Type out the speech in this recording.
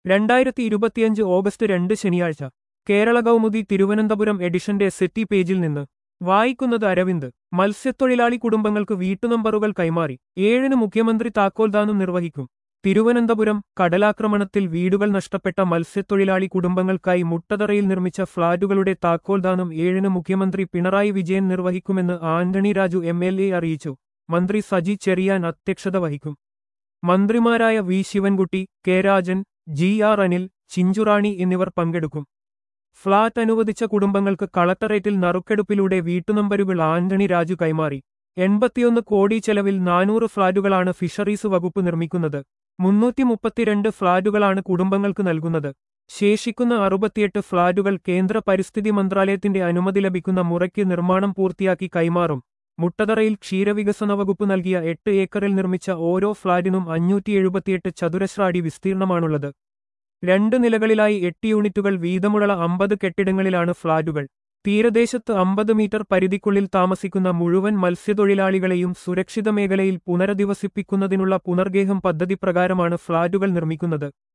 രണ്ടായിരത്തി ഇരുപത്തിയഞ്ച് ഓഗസ്റ്റ് രണ്ട് ശനിയാഴ്ച കേരള കൗമുദി തിരുവനന്തപുരം എഡിഷന്റെ സെറ്റി പേജിൽ നിന്ന് വായിക്കുന്നത് അരവിന്ദ് മത്സ്യത്തൊഴിലാളി കുടുംബങ്ങൾക്ക് വീട്ടുനമ്പറുകൾ കൈമാറി ഏഴിന് മുഖ്യമന്ത്രി താക്കോൽദാനം നിർവഹിക്കും തിരുവനന്തപുരം കടലാക്രമണത്തിൽ വീടുകൾ നഷ്ടപ്പെട്ട മത്സ്യത്തൊഴിലാളി കുടുംബങ്ങൾക്കായി മുട്ടതറയിൽ നിർമ്മിച്ച ഫ്ളാറ്റുകളുടെ താക്കോൽദാനം ഏഴിന് മുഖ്യമന്ത്രി പിണറായി വിജയൻ നിർവഹിക്കുമെന്ന് Antony Raju M L A അറിയിച്ചു മന്ത്രി സജി ചെറിയാൻ അധ്യക്ഷത വഹിക്കും മന്ത്രിമാരായ V Sivankutty K Rajan G R Anil Chinchurani എന്നിവർ പങ്കെടുക്കും ഫ്ളാറ്റ് അനുവദിച്ച കുടുംബങ്ങൾക്ക് കളക്ടറേറ്റിൽ നറുക്കെടുപ്പിലൂടെ വീട്ടുനമ്പരുകൾ ആന്റണി രാജു കൈമാറി എൺപത്തിയൊന്ന് കോടി ചെലവിൽ നാനൂറ് ഫ്ളാറ്റുകളാണ് ഫിഷറീസ് വകുപ്പ് നിർമ്മിക്കുന്നത് മുന്നൂറ്റി മുപ്പത്തിരണ്ട് ഫ്ളാറ്റുകളാണ് കുടുംബങ്ങൾക്ക് നൽകുന്നത് ശേഷിക്കുന്ന അറുപത്തിയെട്ട് ഫ്ളാറ്റുകൾ കേന്ദ്ര പരിസ്ഥിതി മന്ത്രാലയത്തിന്റെ അനുമതി ലഭിക്കുന്ന മുറയ്ക്ക് നിർമ്മാണം പൂർത്തിയാക്കി കൈമാറും മുട്ടതറയിൽ ക്ഷീരവികസന വകുപ്പ് നൽകിയ എട്ട് ഏക്കറിൽ നിർമ്മിച്ച ഓരോ ഫ്ളാറ്റിനും അഞ്ഞൂറ്റി എഴുപത്തിയെട്ട് ചതുരശ്ര അടി വിസ്തീർണമാണുള്ളത് രണ്ട് നിലകളിലായി എട്ട് യൂണിറ്റുകൾ വീതമുള്ള അമ്പത് കെട്ടിടങ്ങളിലാണ് ഫ്ളാറ്റുകൾ തീരദേശത്ത് അമ്പത് മീറ്റർ പരിധിക്കുള്ളിൽ താമസിക്കുന്ന മുഴുവൻ മത്സ്യത്തൊഴിലാളികളെയും സുരക്ഷിത മേഖലയിൽ പുനരധിവസിപ്പിക്കുന്നതിനുള്ള പുനർഗേഹം പദ്ധതി പ്രകാരമാണ് ഫ്ളാറ്റുകൾ നിർമ്മിക്കുന്നത്